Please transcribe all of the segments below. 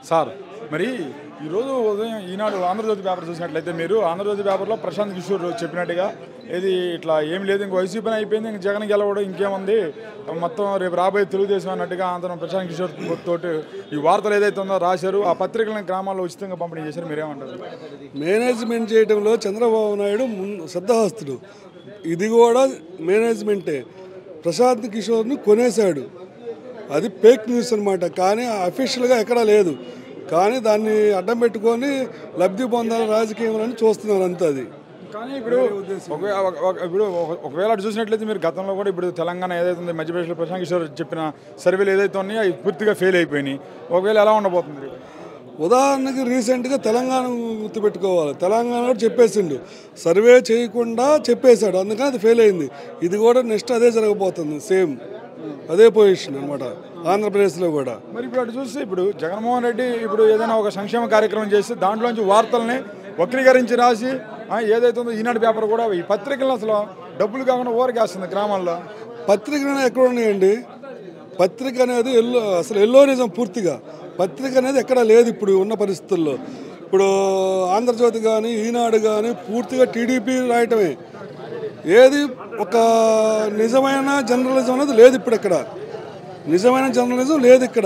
Sir మరి ఈరోజు ఉదయం ఈనాడు ఆంధ్రజ్యోతి పేపర్ చూసినట్లయితే మీరు ఆంధ్రజ్యోతి పేపర్లో ప్రశాంత్ కిషోర్ చెప్పినట్టుగా ఇది ఇట్లా ఏం లేదు ఇంక వైసీపీ అయిపోయింది ఇంక జగన్ గెలవడం ఇంకేముంది మొత్తం రేపు రాబోయే తెలుగుదేశం అన్నట్టుగా ఆంధ్ర ప్రశాంత్ కిషోర్ తోటి ఈ వార్తలు ఏదైతే ఉందో రాశారు ఆ పత్రికలను గ్రామాల్లో ఉచితంగా పంపిణీ చేశారు మీరేమంటారు మేనేజ్మెంట్ చేయడంలో చంద్రబాబు నాయుడు మున్- సిద్ధహస్తుడు ఇది కూడా మేనేజ్మెంటే ప్రశాంత్ కిషోర్ని కొనేశాడు అది ఫేక్ న్యూస్ అనమాట కానీ అఫీషియల్గా ఎక్కడా లేదు కానీ దాన్ని అడ్డం పెట్టుకొని లబ్ధి పొందాలి రాజకీయంలో అని చూస్తున్నారు అంతే అది కానీ ఇప్పుడు ఒక- ఒక- ఒక- ఇప్పుడు ఒక- ఒకవేళ అటు చూసినట్లయితే మీరు గతంలో కూడా ఇప్పుడు తెలంగాణ ఏదైతే ఉంది మధ్యప్రదేశ్లో ప్రశాంత్ కిషోర్ చెప్పిన సర్వేలు ఏదైతే ఉన్నాయో అవి పూర్తిగా ఫెయిల్ అయిపోయినాయి ఒకవేళ ఎలా ఉండబోతుంది ఉదాహరణకి రీసెంట్గా తెలంగాణ గుర్తుపెట్టుకోవాలి తెలంగాణ కూడా చెప్పేసిండు సర్వే చేయకుండా చెప్పేశాడు అందుకని అది ఫెయిల్ అయింది ఇది కూడా నెక్స్ట్ అదే జరగబోతుంది సేమ్ అదే పొజిషన్ అనమాట ఆంధ్రప్రదేశ్లో కూడా మరి ఇప్పుడు అటు చూస్తే ఇప్పుడు జగన్మోహన్ రెడ్డి ఇప్పుడు ఏదైనా ఒక సంక్షేమ కార్యక్రమం చేసి దాంట్లోంచి వార్తల్ని వక్రీకరించి రాసి ఆ, ఏదైతే ఉందో ఈనాడు పేపర్ కూడా ఈ పత్రికలను అసలు డబ్బులు కాకుండా ఊరకేస్తుంది గ్రామాల్లో పత్రికలు ఎక్కడ ఉన్నాయండి పత్రిక అనేది ఎల్లో అసలు ఎల్లోనిజం పూర్తిగా పత్రిక అనేది ఎక్కడ లేదు ఇప్పుడు ఉన్న పరిస్థితుల్లో ఇప్పుడు ఆంధ్రజ్యోతి కానీ ఈనాడు కానీ పూర్తిగా టీడీపీ రాయటమే ఏది ఒక నిజమైన జర్నలిజం అనేది లేదు ఇప్పుడు ఇక్కడ నిజమైన జర్నలిజం లేదు ఇక్కడ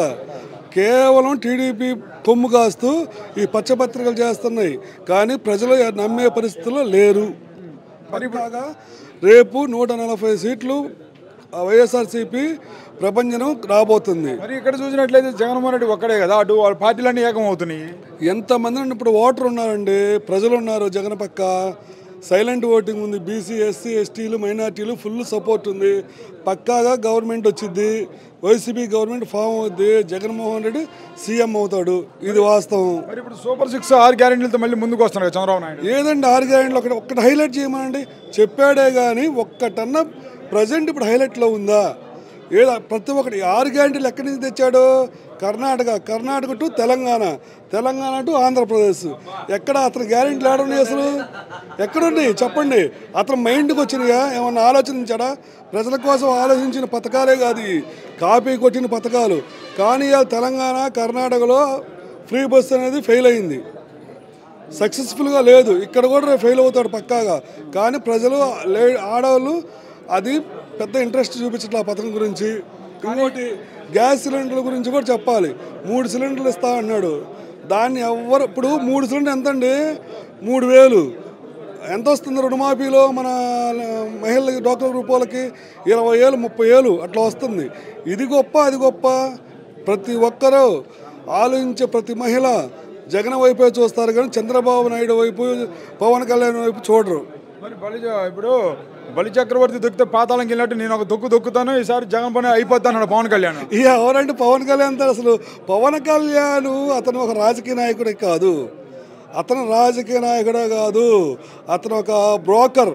కేవలం టీడీపీ కొమ్ము కాస్తూ ఈ పచ్చపత్రికలు చేస్తున్నాయి కానీ ప్రజలు నమ్మే పరిస్థితుల్లో లేరు మరి బాగా రేపు నూట నలభై సీట్లు ఆ వైఎస్ఆర్సీపీ ప్రపంచం రాబోతుంది మరి ఇక్కడ చూసినట్లయితే జగన్మోహన్ రెడ్డి ఒక్కడే కదా అటు వాళ్ళ పార్టీలన్నీ ఏకమవుతున్నాయి ఎంతమంది ఉన్నారు ఇప్పుడు ఓటర్ ఉన్నారండి ప్రజలు ఉన్నారు జగన్ పక్క సైలెంట్ ఓటింగ్ ఉంది బీసీ ఎస్సీ ఎస్టీలు మైనార్టీలు ఫుల్ సపోర్ట్ ఉంది పక్కాగా గవర్నమెంట్ వచ్చింది వైసీపీ గవర్నమెంట్ ఫామ్ అవుద్ది జగన్మోహన్ రెడ్డి సీఎం అవుతాడు ఇది వాస్తవం మరి ఇప్పుడు సూపర్ సిక్స్ ఆరు గ్యారెంటీలతో మళ్ళీ ముందుకు వస్తున్నారు కదా చంద్రబాబు నాయుడు ఏదండి ఆరు గ్యారెంట్లు ఒకటి ఒక్కటి హైలైట్ చేయమనండి చెప్పాడే కానీ ఒక్కటన్నా ప్రజెంట్ ఇప్పుడు హైలైట్లో ఉందా ఏదో ప్రతి ఒక్కటి ఆరు గ్యారెంటీలు ఎక్కడి నుంచి తెచ్చాడు కర్ణాటక కర్ణాటక టు తెలంగాణ తెలంగాణ టు ఆంధ్రప్రదేశ్ ఎక్కడ అతని గ్యారెంటీలు ఏడున్నాయి అసలు ఎక్కడున్నాయి చెప్పండి అతని మైండ్కి వచ్చినాయా ఏమన్నా ఆలోచించాడా ప్రజల కోసం ఆలోచించిన పథకాలే కాదు ఇవి. కాపీ కొట్టిన పథకాలు కానీ ఇవాళ తెలంగాణ కర్ణాటకలో ఫ్రీ బస్ అనేది ఫెయిల్ అయింది సక్సెస్ఫుల్గా లేదు ఇక్కడ కూడా రేపు ఫెయిల్ అవుతాడు పక్కాగా కానీ ప్రజలు లే ఆడవాళ్ళు అది పెద్ద ఇంట్రెస్ట్ చూపించట్లే ఆ పథకం గురించి ఇంకోటి గ్యాస్ సిలిండర్ల గురించి కూడా చెప్పాలి మూడు సిలిండర్లు ఇస్తా అన్నాడు దాన్ని ఎవ్వరు ఇప్పుడు మూడు సిలిండర్ ఎంత అండి మూడు వేలు ఎంత వస్తుంది రుణమాఫీలో మన మహిళలకి డాక్టర్ రూపాయలకి ఇరవై ఏళ్ళు ముప్పై ఏళ్ళు అట్లా వస్తుంది ఇది గొప్ప అది గొప్ప ప్రతి ఒక్కరూ ఆలోచించే ప్రతి మహిళ జగన్ వైపే చూస్తారు కానీ చంద్రబాబు నాయుడు వైపు పవన్ కళ్యాణ్ వైపు చూడరు మరి బలి ఇప్పుడు బలి చక్రవర్తి దొక్కితే పాతాళంకి వెళ్ళినట్టు నేను ఒక దొక్కు దొక్కుతాను ఈసారి జగన్ పని అయిపోతాను పవన్ కళ్యాణ్ ఇక ఎవరంటే పవన్ కళ్యాణ్ తో అసలు పవన్ కళ్యాణ్ అతను ఒక రాజకీయ నాయకుడే కాదు అతను రాజకీయ నాయకుడే కాదు అతను ఒక బ్రోకర్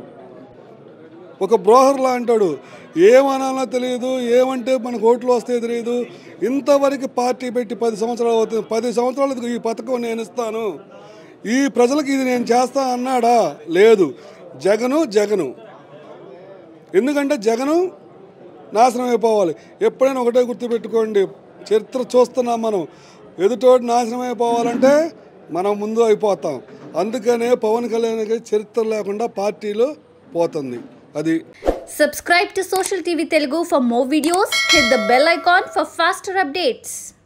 ఒక బ్రోకర్ లాంటాడు ఏమనాలో తెలియదు ఏమంటే మనకు ఓట్లు వస్తాయో తెలియదు ఇంతవరకు పార్టీ పెట్టి పది సంవత్సరాలు అవుతుంది పది సంవత్సరాలకు ఈ పథకం నేను ఇస్తాను ఈ ప్రజలకు ఇది నేను చేస్తా అన్నాడా లేదు జగను జగను ఎందుకంటే జగను నాశనం అయిపోవాలి ఎప్పుడైనా ఒకటే గుర్తుపెట్టుకోండి చరిత్ర చూస్తున్నాం మనం ఎదుటోటి నాశనం అయిపోవాలంటే మనం ముందు అయిపోతాం అందుకనే పవన్ కళ్యాణ్కి చరిత్ర లేకుండా పార్టీలో పోతుంది అది Subscribe to Social TV Telugu for more videos. Hit the bell icon for faster updates.